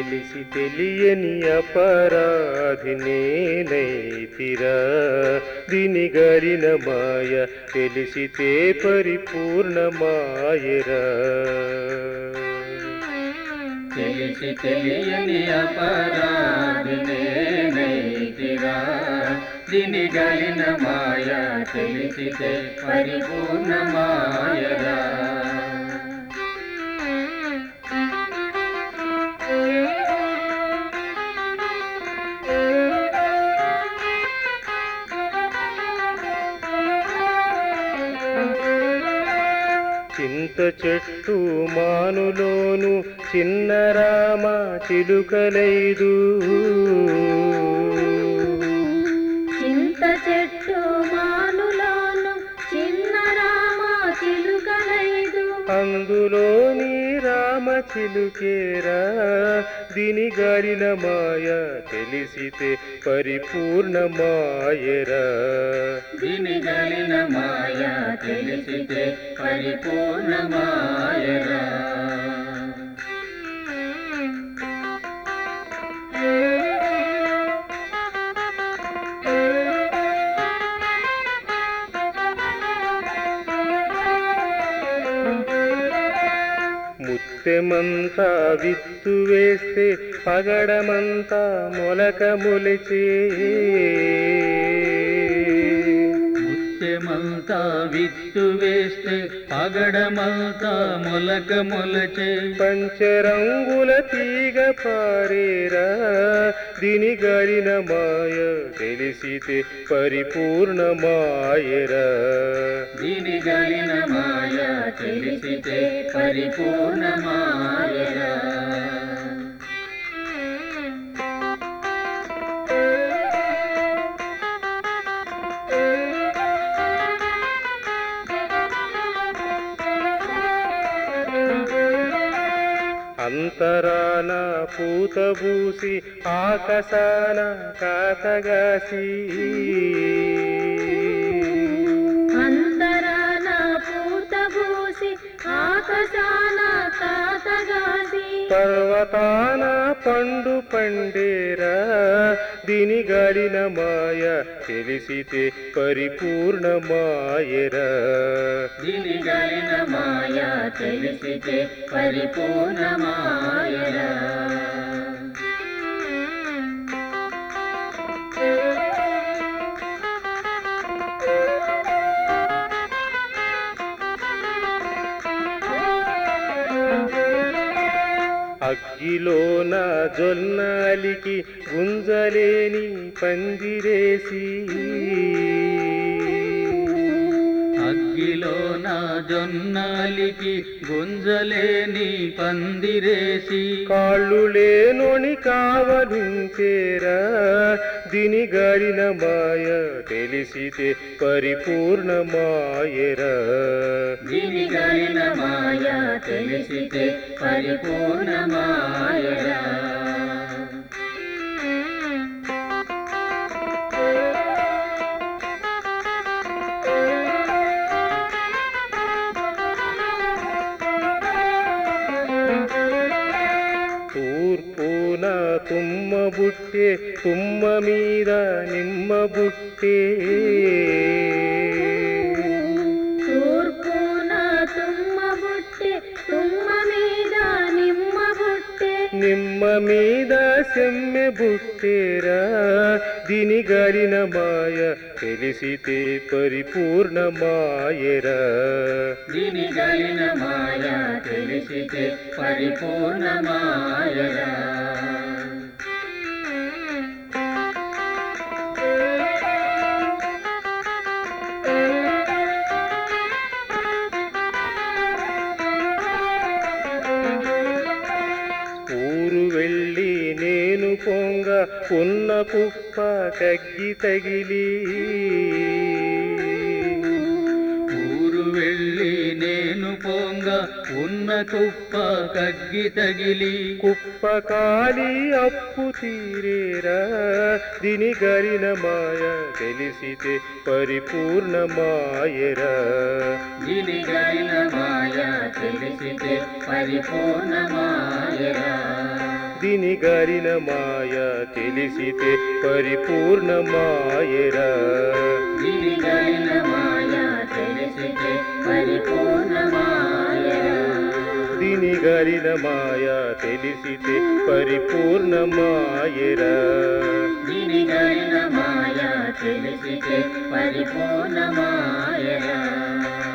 తెలిసి తెలియని అపరాధి నేనైతిరా దీని గరిన మాయ తెలిసితే పరిపూర్ణ మాయరా తెలిసి తెలియని అపరాధి నేనైతిరా దీని గలిన మాయ తెలిసితే పరిపూర్ణ మాయరా చింత చెట్టు మానులోను చిన్న రామ చిలుకలైదు చింత చెట్టు మానులోను చిన్న రామ చిలుకలైదు అందులోని రామ చిలుకేరా దీని గాలిన మాయ తెలిసితే పరిపూర్ణ మాయరా దీని గలిన మాయ తెలిసితే పరిపూర్ణ మాయరా ముత్తెమంతా విత్తు వేస్తే పగడమంతా మొలక మొలిచే ముత్యమంతా విత్తు వేస్తే పగడమంతా మొలక మొలచే పంచరంగుల తీగ పారేరా దీని గాలిన మాయ తెలిసితే పరిపూర్ణ మాయరా దీని గలిన మాయ తెలిసితే పరిపూర్ణ మాయరా అంతరాన పూతబూసి ఆకాశాన కాతగాసి అంతరాన పూతబూసి ఆకాశాన కాతగాసి పర్వతాన పండు పండేరా దీని గాలిన మాయ తెలిసితే పరిపూర్ణ మాయరా దీని గలిన మాయ తెలిసితే పరిపూర్ణ మాయరా అగ్గిలోన జొన్నాలికి గుంజలేని పందిరేసి అగ్గిలో నా జొన్నాలికి గుంజలేని పందిరేసి కాళ్ళు లేనోని కావలించేరా దీని గాలిన మాయ తెలిసితే పరిపూర్ణ మాయరా దీని గలిన మాయ తెలిసితే పరిపూర్ణ మాయరా తూర్పున తుమ్మ బుట్టే తుమ్మ మీద నిమ్మ బుట్టే తూర్పున తుమ్మ బుట్టె తుమ్మ మీద నిమ్మ బుట్టె నిమ్మ మీద సెమ్మె బుట్టేరా దీని గాలిన మాయ తెలిసితే పరిపూర్ణ మాయరా దీని గలిన మాయ తెలిసితే పరిపూర్ణ మాయరా ఊరు వెళ్ళి నేను పొంగ ఉన్న కుప్ప కగ్గి తగిలి ఊరు వెళ్ళి నేను పోంగ ఉన్న కుప్ప కగ్గి తగిలి కుప్ప కాలి అప్పు తీరేరా దీని గరిన మాయ తెలిసితే పరిపూర్ణ మాయరా దీని గలిన మాయ తెలిసితే పరిపూర్ణ మాయరా దీని గరిన మాయ తెలిసితే పరిపూర్ణమాయరా దీని గలిన మాయ తెలిసితే పరిపూర్ణమాయరా దీని గరిన మాయ తెలిసితే పరిపూర్ణమాయరా దీని గలిన మాయ తెలిసితే పరిపూర్ణమాయరా